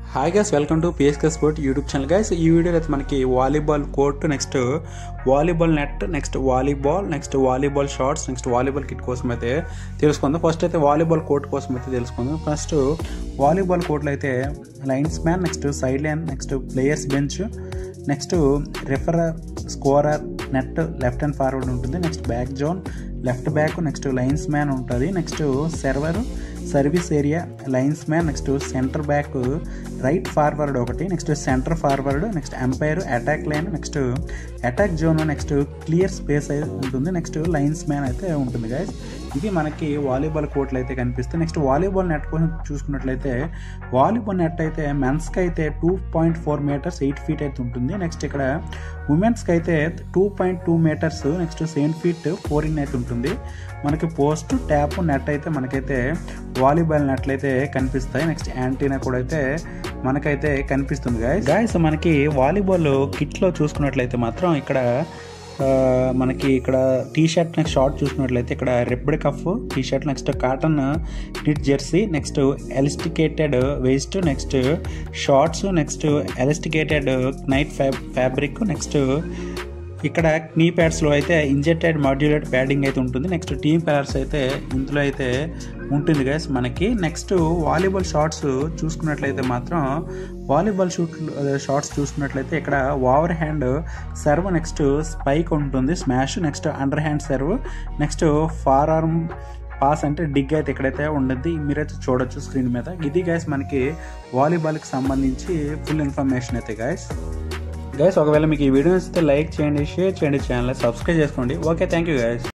hi guys welcome to PSK sport YouTube channel guys ఈ వీడియోలో అయితే మనకి volleyball court next volleyball net next volleyball next volleyball shorts next volleyball kit కోసం అయితే తెలుసుకుందాం first అయితే వాలీబాల్ కోర్ట్ కోసం అయితే తెలుసుకుందాం ఫస్ట్ వాలీబాల్ కోర్ట్లో అయితే lines man next side line next players bench next referee scorer net left and forward ఉంటుంది next back zone left back next lines man ఉంటుంది next server service area lines man next centre back right forward ఒకటి next centre forward next umpire attack line next attack zone next clear space అయితే ఉంటుంది next lines man అయితే ఉంటుంది guys ఇది మనకి volleyball కోర్ట్లు అయితే కనిపిస్తాయి నెక్స్ట్ వాలీబాల్ నెట్ కోసం చూసుకున్నట్లయితే వాలీబాల్ నెట్ అయితే మెన్స్కి అయితే two point four metres eight feet అయితే ఉంటుంది నెక్స్ట్ ఇక్కడ ఉమెన్స్కి అయితే two point two metres next seven feet four in అయితే ఉంటుంది మనకి పోస్ట్ ట్యాప్ నెట్ అయితే మనకైతే వాలీబాల్ నెట్లు అయితే కనిపిస్తాయి నెక్స్ట్ యాంటీనా కూడా అయితే మనకైతే కనిపిస్తుంది గాయస్ గాయస్ మనకి వాలీబాల్ కిట్లో చూసుకున్నట్లయితే మాత్రం ఇక్కడ ఆ, మనకి ఇక్కడ టీ షర్ట్ నెక్స్ట్ షార్ట్ చూసుకున్నట్లయితే ఇక్కడ ribbed cuff T shirt next cotton knit jersey next elasticated waist next shorts next elasticated knit fab fabric next ఇక్కడ నీ ప్యాడ్స్లో అయితే ఇంజెక్టెడ్ మాడ్యులేట్ ప్యాడింగ్ అయితే ఉంటుంది నెక్స్ట్ టీమ్ కలర్స్ అయితే ఇందులో అయితే ఉంటుంది గైస్ మనకి నెక్స్ట్ వాలీబాల్ షార్ట్స్ చూసుకున్నట్లయితే మాత్రం వాలీబాల్ షూట్ షార్ట్స్ చూసుకున్నట్లయితే ఇక్కడ over hand serve next spike ఉంటుంది smash next under hand serve next forearm pass అంటే డిగ్ అయితే ఎక్కడైతే ఉండద్ది మీరైతే చూడొచ్చు స్క్రీన్ మీద ఇది గైస్ మనకి వాలీబాల్కి సంబంధించి ఫుల్ ఇన్ఫర్మేషన్ అయితే గైస్ గైస్ ఒకవేళ మీకు ఈ వీడియో నచ్చితే లైక్ చేయండి షేర్ చేయండి ఛానల్ సబ్స్క్రైబ్ చేసుకోండి ఓకే థ్యాంక్ యూ గైస్